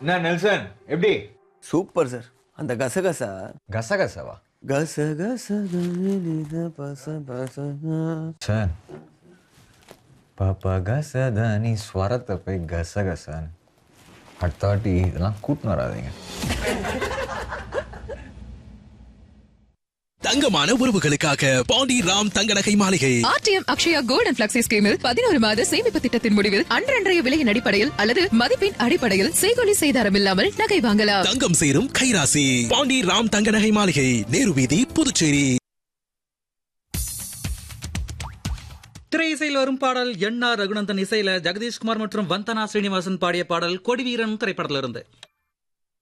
என்ன நெல்சன் எப்படி super sir அந்த கசகசா கசகசவா கசகச பச பச சார் பாப்பா கசதானி ஸ்வரத்தை போய் கசகசான்னு அடுத்த வாட்டி இதெல்லாம் கூட்டின்னு வராதீங்க தங்கமான உறவுகளுக்காக பாண்டி ராம் தங்க நகை மாளிகை RTM Akshaya gold and flexi ஸ்கீமில் பதினோரு மாத சேமிப்பு திட்டத்தின் முடிவில் அன்றன்றைய விலையின் அடிப்படையில் அல்லது மதிப்பின் அடிப்படையில் செய்கொலி செய்தாரம் இல்லாமல் நகை வாங்கலாம் தங்கம் சேரும் கைராசி பாண்டி ராம் தங்க நகை மாளிகை நேரு வீதி புதுச்சேரி திரையிசையில் வரும் பாடல் என் ஆர் ரகுநந்தன் இசையில ஜெகதீஷ்குமார் மற்றும் வந்தனா ஸ்ரீனிவாசன் பாடிய பாடல் கொடிவீரன் திரைப்படத்திலிருந்து